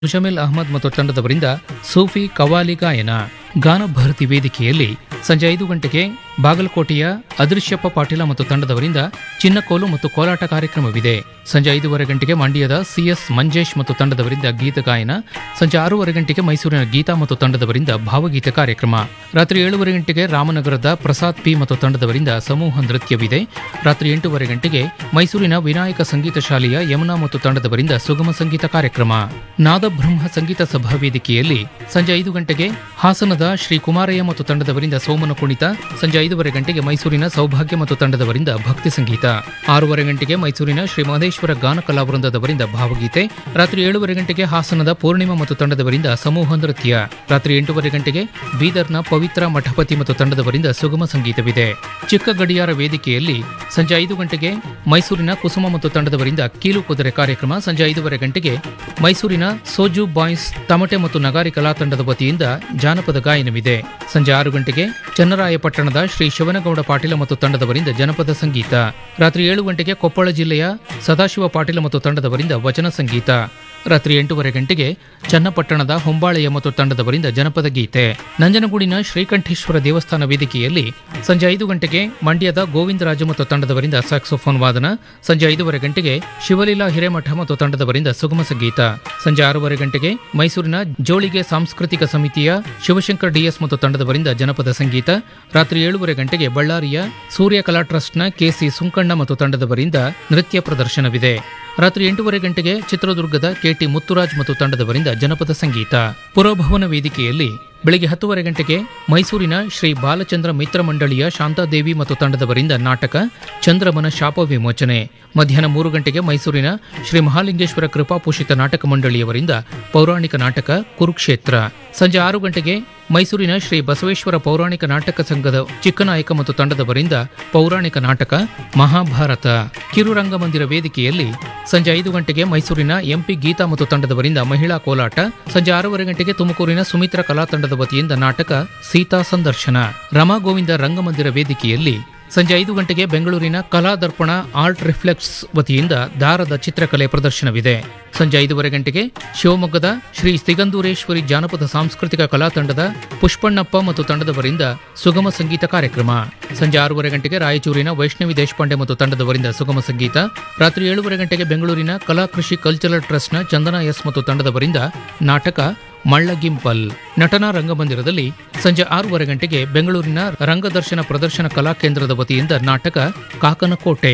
ಮುಜಮಿಲ್ ಅಹಮದ್ ಮತ್ತು ತಂಡದವರಿಂದ ಸೂಫಿ ಕವಾಲಿ ಗಾಯನ ಗಾನ ಭಾರತಿ ವೇದಿಕೆಯಲ್ಲಿ ಸಂಜೆ ಐದು ಗಂಟೆಗೆ ಬಾಗಲಕೋಟೆಯ ಅದೃಶ್ಯಪ್ಪ ಪಾಟೀಲ ಮತ್ತು ತಂಡದವರಿಂದ ಚಿನ್ನಕೋಲು ಮತ್ತು ಕೋಲಾಟ ಕಾರ್ಯಕ್ರಮವಿದೆ ಸಂಜೆ ಐದೂವರೆ ಗಂಟೆಗೆ ಮಂಡ್ಯದ ಸಿಎಸ್ ಮಂಜೇಶ್ ಮತ್ತು ತಂಡದವರಿಂದ ಗೀತ ಗಾಯನ ಸಂಜೆ ಆರೂವರೆ ಗಂಟೆಗೆ ಮೈಸೂರಿನ ಗೀತಾ ಮತ್ತು ತಂಡದವರಿಂದ ಭಾವಗೀತೆ ಕಾರ್ಯಕ್ರಮ ರಾತ್ರಿ ಏಳುವರೆ ಗಂಟೆಗೆ ರಾಮನಗರದ ಪ್ರಸಾದ್ ಪಿ ಮತ್ತು ತಂಡದವರಿಂದ ಸಮೂಹ ನೃತ್ಯವಿದೆ ರಾತ್ರಿ ಎಂಟೂವರೆ ಗಂಟೆಗೆ ಮೈಸೂರಿನ ವಿನಾಯಕ ಸಂಗೀತ ಶಾಲೆಯ ಯಮುನಾ ಮತ್ತು ತಂಡದವರಿಂದ ಸುಗಮ ಸಂಗೀತ ಕಾರ್ಯಕ್ರಮ ನಾದಬ್ರಹ್ಮ ಸಂಗೀತ ಸಭಾ ವೇದಿಕೆಯಲ್ಲಿ ಸಂಜೆ ಐದು ಗಂಟೆಗೆ ಹಾಸನದ ಶ್ರೀ ಕುಮಾರಯ್ಯ ಮತ್ತು ತಂಡದವರಿಂದ ಸೋಮನ ಕುಣಿತ ಸಂಜೆ ಐದೂವರೆ ಗಂಟೆಗೆ ಮೈಸೂರಿನ ಸೌಭಾಗ್ಯ ಮತ್ತು ತಂಡದವರಿಂದ ಭಕ್ತಿ ಸಂಗೀತ ಆರೂವರೆ ಗಂಟೆಗೆ ಮೈಸೂರಿನ ಶ್ರೀ ಮಹದೇಶ್ವರ ಗಾನ ಕಲಾವೃಂದದವರಿಂದ ಭಾವಗೀತೆ ರಾತ್ರಿ ಏಳುವರೆ ಗಂಟೆಗೆ ಹಾಸನದ ಪೂರ್ಣಿಮಾ ಮತ್ತು ತಂಡದವರಿಂದ ಸಮೂಹ ನೃತ್ಯ ರಾತ್ರಿ ಎಂಟೂವರೆ ಗಂಟೆಗೆ ಬೀದರ್ನ ಪವಿತ್ರ ಮಠಪತಿ ಮತ್ತು ತಂಡದವರಿಂದ ಸುಗಮ ಸಂಗೀತವಿದೆ ಚಿಕ್ಕ ಗಡಿಯಾರ ವೇದಿಕೆಯಲ್ಲಿ ಸಂಜೆ ಐದು ಗಂಟೆಗೆ ಮೈಸೂರಿನ ಕುಸುಮ ಮತ್ತು ತಂಡದವರಿಂದ ಕೀಲು ಕುದುರೆ ಕಾರ್ಯಕ್ರಮ ಸಂಜೆ ಐದೂವರೆ ಗಂಟೆಗೆ ಮೈಸೂರಿನ ಸೋಜು ಬಾಯ್ಸ್ ತಮಟೆ ಮತ್ತು ನಗಾರಿ ಕಲಾ ತಂಡದ ವತಿಯಿಂದ ಜಾನಪದ ಗಾಯನವಿದೆ ಸಂಜೆ ಆರು ಗಂಟೆಗೆ ಚನ್ನರಾಯಪಟ್ಟಣದ ಶ್ರೀ ಶಿವನಗೌಡ ಪಾಟೀಲ ಮತ್ತು ತಂಡದವರಿಂದ ಜನಪದ ಸಂಗೀತ ರಾತ್ರಿ ಏಳು ಗಂಟೆಗೆ ಕೊಪ್ಪಳ ಜಿಲ್ಲೆಯ ಸದಾಶಿವ ಪಾಟೀಲ ಮತ್ತು ತಂಡದವರಿಂದ ವಚನ ಸಂಗೀತ ರಾತ್ರಿ ಎಂಟೂವರೆ ಗಂಟೆಗೆ ಚನ್ನಪಟ್ಟಣದ ಹೊಂಬಾಳೆಯ ಮತ್ತು ತಂಡದವರಿಂದ ಜನಪದ ಗೀತೆ ನಂಜನಗೂಡಿನ ಶ್ರೀಕಂಠೇಶ್ವರ ದೇವಸ್ಥಾನ ವೇದಿಕೆಯಲ್ಲಿ ಸಂಜೆ ಐದು ಗಂಟೆಗೆ ಮಂಡ್ಯದ ಗೋವಿಂದರಾಜು ಮತ್ತು ತಂಡದವರಿಂದ ಸ್ಯಾಕ್ಸೋಫೋನ್ ವಾದನ ಸಂಜೆ ಐದೂವರೆ ಗಂಟೆಗೆ ಶಿವಲೀಲಾ ಹಿರೇಮಠ ಮತ್ತು ತಂಡದವರಿಂದ ಸುಗಮ ಸಂಗೀತ ಸಂಜೆ ಆರೂವರೆ ಗಂಟೆಗೆ ಮೈಸೂರಿನ ಜೋಳಿಗೆ ಸಾಂಸ್ಕೃತಿಕ ಸಮಿತಿಯ ಶಿವಶಂಕರ್ ಡಿಎಸ್ ಮತ್ತು ತಂಡದವರಿಂದ ಜನಪದ ಸಂಗೀತ ರಾತ್ರಿ ಏಳುವರೆ ಗಂಟೆಗೆ ಬಳ್ಳಾರಿಯ ಸೂರ್ಯ ಕಲಾ ಟ್ರಸ್ಟ್ನ ಕೆಸಿ ಸುಂಕಣ್ಣ ಮತ್ತು ತಂಡದವರಿಂದ ನೃತ್ಯ ಪ್ರದರ್ಶನವಿದೆ ರಾತ್ರಿ ಎಂಟೂವರೆ ಗಂಟೆಗೆ ಚಿತ್ರದುರ್ಗದ ಕೆಟಿ ಮುತ್ತುರಾಜ್ ಮತ್ತು ತಂಡದವರಿಂದ ಜನಪದ ಸಂಗೀತ ಪುರಭವನ ವೇದಿಕೆಯಲ್ಲಿ ಬೆಳಗ್ಗೆ ಹತ್ತುವರೆ ಗಂಟೆಗೆ ಮೈಸೂರಿನ ಶ್ರೀ ಬಾಲಚಂದ್ರ ಮಿತ್ರ ಮಂಡಳಿಯ ಶಾಂತಾದೇವಿ ಮತ್ತು ತಂಡದವರಿಂದ ನಾಟಕ ಚಂದ್ರಮನ ಶಾಪ ವಿಮೋಚನೆ ಮಧ್ಯಾಹ್ನ ಮೂರು ಗಂಟೆಗೆ ಮೈಸೂರಿನ ಶ್ರೀ ಮಹಾಲಿಂಗೇಶ್ವರ ಕೃಪಾಪೋಷಿತ ನಾಟಕ ಮಂಡಳಿಯವರಿಂದ ಪೌರಾಣಿಕ ನಾಟಕ ಕುರುಕ್ಷೇತ್ರ ಸಂಜೆ ಆರು ಗಂಟೆಗೆ ಮೈಸೂರಿನ ಶ್ರೀ ಬಸವೇಶ್ವರ ಪೌರಾಣಿಕ ನಾಟಕ ಸಂಘದ ಚಿಕ್ಕನಾಯಕ ಮತ್ತು ತಂಡದವರಿಂದ ಪೌರಾಣಿಕ ನಾಟಕ ಮಹಾಭಾರತ ಕಿರುರಂಗಮಂದಿರ ವೇದಿಕೆಯಲ್ಲಿ ಸಂಜೆ ಐದು ಗಂಟೆಗೆ ಮೈಸೂರಿನ ಎಂಪಿ ಗೀತಾ ಮತ್ತು ತಂಡದವರಿಂದ ಮಹಿಳಾ ಕೋಲಾಟ ಸಂಜೆ ಆರೂವರೆ ಗಂಟೆಗೆ ತುಮಕೂರಿನ ಸುಮಿತ್ರ ಕಲಾ ತಂಡದ ವತಿಯಿಂದ ನಾಟಕ ಸೀತಾ ಸಂದರ್ಶನ ರಮಾ ಗೋವಿಂದ ರಂಗಮಂದಿರ ವೇದಿಕೆಯಲ್ಲಿ ಸಂಜೆ ಐದು ಗಂಟೆಗೆ ಬೆಂಗಳೂರಿನ ಕಲಾ ದರ್ಪಣ ಆರ್ಟ್ ರಿಫ್ಲೆಕ್ಸ್ ವತಿಯಿಂದ ದಾರದ ಚಿತ್ರಕಲೆ ಪ್ರದರ್ಶನವಿದೆ ಸಂಜೆ ಐದೂವರೆ ಗಂಟೆಗೆ ಶಿವಮೊಗ್ಗದ ಶ್ರೀ ಸಿಗಂದೂರೇಶ್ವರಿ ಜಾನಪದ ಸಾಂಸ್ಕೃತಿಕ ಕಲಾ ತಂಡದ ಪುಷ್ಪಣ್ಣಪ್ಪ ಮತ್ತು ತಂಡದವರಿಂದ ಸುಗಮ ಸಂಗೀತ ಕಾರ್ಯಕ್ರಮ ಸಂಜೆ ಆರೂವರೆ ಗಂಟೆಗೆ ರಾಯಚೂರಿನ ವೈಷ್ಣವಿ ದೇಶಪಾಂಡೆ ಮತ್ತು ತಂಡದವರಿಂದ ಸುಗಮ ಸಂಗೀತ ರಾತ್ರಿ ಏಳುವರೆ ಗಂಟೆಗೆ ಬೆಂಗಳೂರಿನ ಕಲಾ ಕೃಷಿ ಕಲ್ಚರಲ್ ಟ್ರಸ್ಟ್ನ ಚಂದನ ಎಸ್ ಮತ್ತು ತಂಡದವರಿಂದ ನಾಟಕ ಮಳ್ಳಗಿಂಪಲ್ ನಟನಾ ರಂಗಮಂದಿರದಲ್ಲಿ ಸಂಜೆ ಆರೂವರೆ ಗಂಟೆಗೆ ಬೆಂಗಳೂರಿನ ರಂಗದರ್ಶನ ಪ್ರದರ್ಶನ ಕಲಾ ಕೇಂದ್ರದ ವತಿಯಿಂದ ನಾಟಕ ಕಾಕನಕೋಟೆ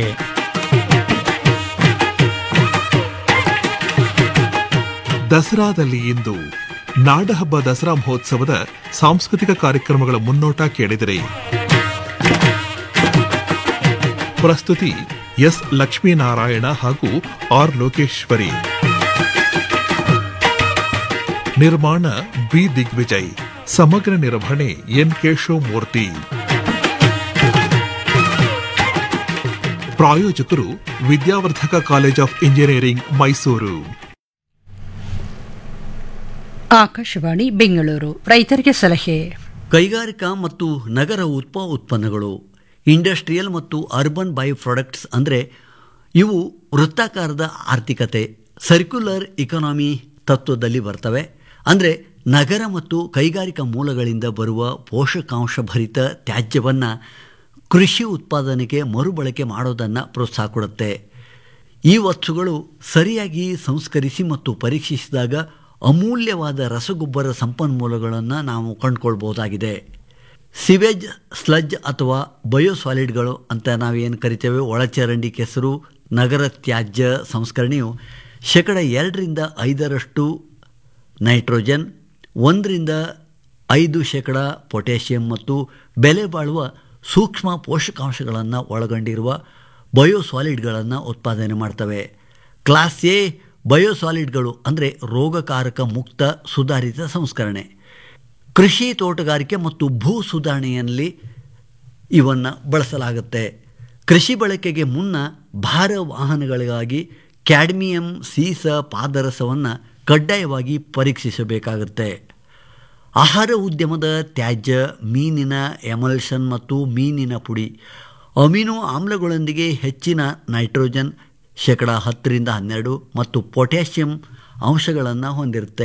ದಸರಾದಲ್ಲಿ ಇಂದು ನಾಡಹಬ್ಬ ದಸರಾ ಮಹೋತ್ಸವದ ಸಾಂಸ್ಕೃತಿಕ ಕಾರ್ಯಕ್ರಮಗಳ ಮುನ್ನೋಟ ಕೇಳಿದಿರಿ ಪ್ರಸ್ತುತಿ ಎಸ್ ಲಕ್ಷ್ಮೀನಾರಾಯಣ ಹಾಗೂ ಆರ್ ಲೋಕೇಶ್ವರಿ ನಿರ್ಮಾಣ ಬಿ ದಿಗ್ವಿಜಯ್ ಸಮಗ್ರ ನಿರ್ವಹಣೆ ಎನ್ ಕೇಶವಮೂರ್ತಿ ಪ್ರಾಯೋಜಕರು Vidyavardhaka college of engineering Mysuru Akashvani Bengaluru ರೈತರಿಗೆ ಸಲಹೆ ಕೈಗಾರಿಕಾ ಮತ್ತು ನಗರ ಉತ್ಪ ಉತ್ಪನ್ನಗಳು ಇಂಡಸ್ಟ್ರಿಯಲ್ ಮತ್ತು ಅರ್ಬನ್ ಬೈ ಪ್ರಾಡಕ್ಟ್ಸ್ ಅಂದರೆ ಇವು ವೃತ್ತಾಕಾರದ ಆರ್ಥಿಕತೆ ಸರ್ಕ್ಯುಲರ್ ಇಕಾನಮಿ ತತ್ವದಲ್ಲಿ ಬರ್ತವೆ ಅಂದರೆ ನಗರ ಮತ್ತು ಕೈಗಾರಿಕಾ ಮೂಲಗಳಿಂದ ಬರುವ ಪೋಷಕಾಂಶಭರಿತ ತ್ಯಾಜ್ಯವನ್ನು ಕೃಷಿ ಉತ್ಪಾದನೆಗೆ ಮರುಬಳಕೆ ಮಾಡೋದನ್ನು ಪ್ರೋತ್ಸಾಹ ಕೊಡುತ್ತೆ ಈ ವಸ್ತುಗಳು ಸರಿಯಾಗಿ ಸಂಸ್ಕರಿಸಿ ಮತ್ತು ಪರೀಕ್ಷಿಸಿದಾಗ ಅಮೂಲ್ಯವಾದ ರಸಗೊಬ್ಬರ ಸಂಪನ್ಮೂಲಗಳನ್ನು ನಾವು ಕಂಡುಕೊಳ್ಬೋದಾಗಿದೆ ಸಿವೇಜ್ ಸ್ಲಜ್ ಅಥವಾ ಬಯೋಸಾಲಿಡ್ಗಳು ಅಂತ ನಾವೇನು ಕರಿತೇವೆ ಒಳಚರಂಡಿ ಕೆಸರು ನಗರ ತ್ಯಾಜ್ಯ ಸಂಸ್ಕರಣೆಯು ಶೇಕಡ ಎರಡರಿಂದ ಐದರಷ್ಟು ನೈಟ್ರೋಜನ್ ಒಂದರಿಂದ ಐದು ಶೇಕಡ ಪೊಟ್ಯಾಷಿಯಂ ಮತ್ತು ಬೆಲೆ ಬಾಳುವ ಸೂಕ್ಷ್ಮ ಪೋಷಕಾಂಶಗಳನ್ನು ಒಳಗೊಂಡಿರುವ ಬಯೋಸಾಲಿಡ್ಗಳನ್ನು ಉತ್ಪಾದನೆ ಮಾಡ್ತವೆ ಕ್ಲಾಸ್ ಎ ಬಯೋಸಾಲಿಡ್ಗಳು ಅಂದರೆ ರೋಗಕಾರಕ ಮುಕ್ತ ಸುಧಾರಿತ ಸಂಸ್ಕರಣೆ ಕೃಷಿ ತೋಟಗಾರಿಕೆ ಮತ್ತು ಭೂ ಸುಧಾರಣೆಯಲ್ಲಿ ಇವನ್ನು ಬಳಸಲಾಗುತ್ತೆ ಕೃಷಿ ಬಳಕೆಗೆ ಮುನ್ನ ಭಾರ ವಾಹನಗಳಿಗಾಗಿ ಕ್ಯಾಡ್ಮಿಯಂ ಸೀಸ ಪಾದರಸವನ್ನು ಕಡ್ಡಾಯವಾಗಿ ಪರೀಕ್ಷಿಸಬೇಕಾಗುತ್ತೆ ಆಹಾರ ಉದ್ಯಮದ ತ್ಯಾಜ್ಯ ಮೀನಿನ ಎಮಲ್ಷನ್ ಮತ್ತು ಮೀನಿನ ಪುಡಿ ಅಮಿನೋ ಆಮ್ಲಗಳೊಂದಿಗೆ ಹೆಚ್ಚಿನ ನೈಟ್ರೋಜನ್ ಶೇಕಡ ಹತ್ತರಿಂದ ಹನ್ನೆರಡು ಮತ್ತು ಪೊಟ್ಯಾಷಿಯಂ ಅಂಶಗಳನ್ನು ಹೊಂದಿರುತ್ತೆ